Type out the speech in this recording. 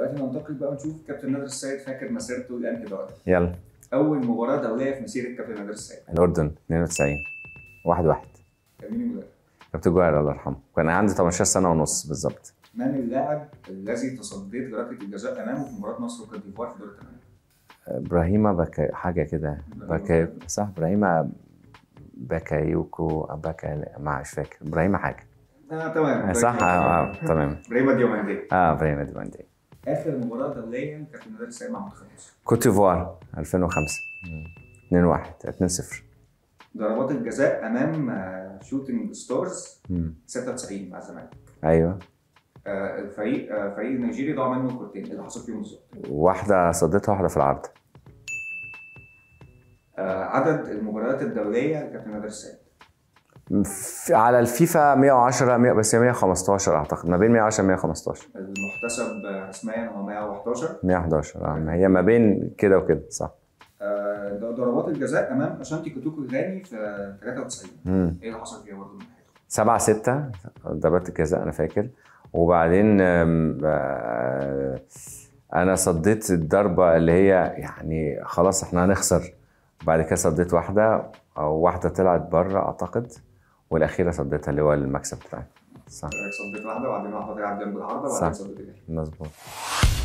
دلوقتي ننتقل بقى ونشوف كابتن نادر السيد فاكر مسيرته لانهي دوري يلا اول مباراه دوليه في مسيره كابتن نادر السيد الاردن 92 واحد واحد كان مين المدرب؟ كابتن جوهر الله يرحمه كان عندي 18 سنه ونص بالظبط من اللاعب الذي تصديت لركله الجزاء امامه في مباراه مصر وكوت ديفوار في دور الثمانيه؟ ابراهيم بكا حاجه كده بكا صح ابراهيم بكايوكو بكا ما مش فاكر ابراهيم حاجه آه تمام صح اه آه، تمام ابراهيم ديوماندي اه ابراهيم ديماندي اخر مباراه دوليه كابتن نادر السيد مع منتخب مصر كوت ديفوار 2005 2 1 2 0 ضربات الجزاء امام آه، شوتنج ستارز مم. 96 مع الزمالك ايوه آه، الفريق آه، فريق النيجيري ضاع منه كورتين إيه اللي حصل فيهم بالظبط واحده صدتها واحده في العرض آه، عدد المباريات الدوليه لكابتن نادر السيد في- على الفيفا 110 100 بس هي 115 اعتقد ما بين 110 115 المحتسب آه، رسميا هو 111 111 اه ما هي ما بين كده وكده صح آه، ده ضربات الجزاء امام اشانتي كوتوكو الغاني في 93 امم ايه اللي حصل فيها برضه من ناحيته؟ 7 6 ضربات الجزاء انا فاكر وبعدين آم، آه، انا صديت الضربه اللي هي يعني خلاص احنا هنخسر بعد كده صديت واحده او واحده طلعت بره اعتقد والاخيره صديتها اللي هو المكسب بتاعي صح صديت واحده وبعدين واحده طلعت جنب العارضه صح. وبعدين صديت الغاني مظبوط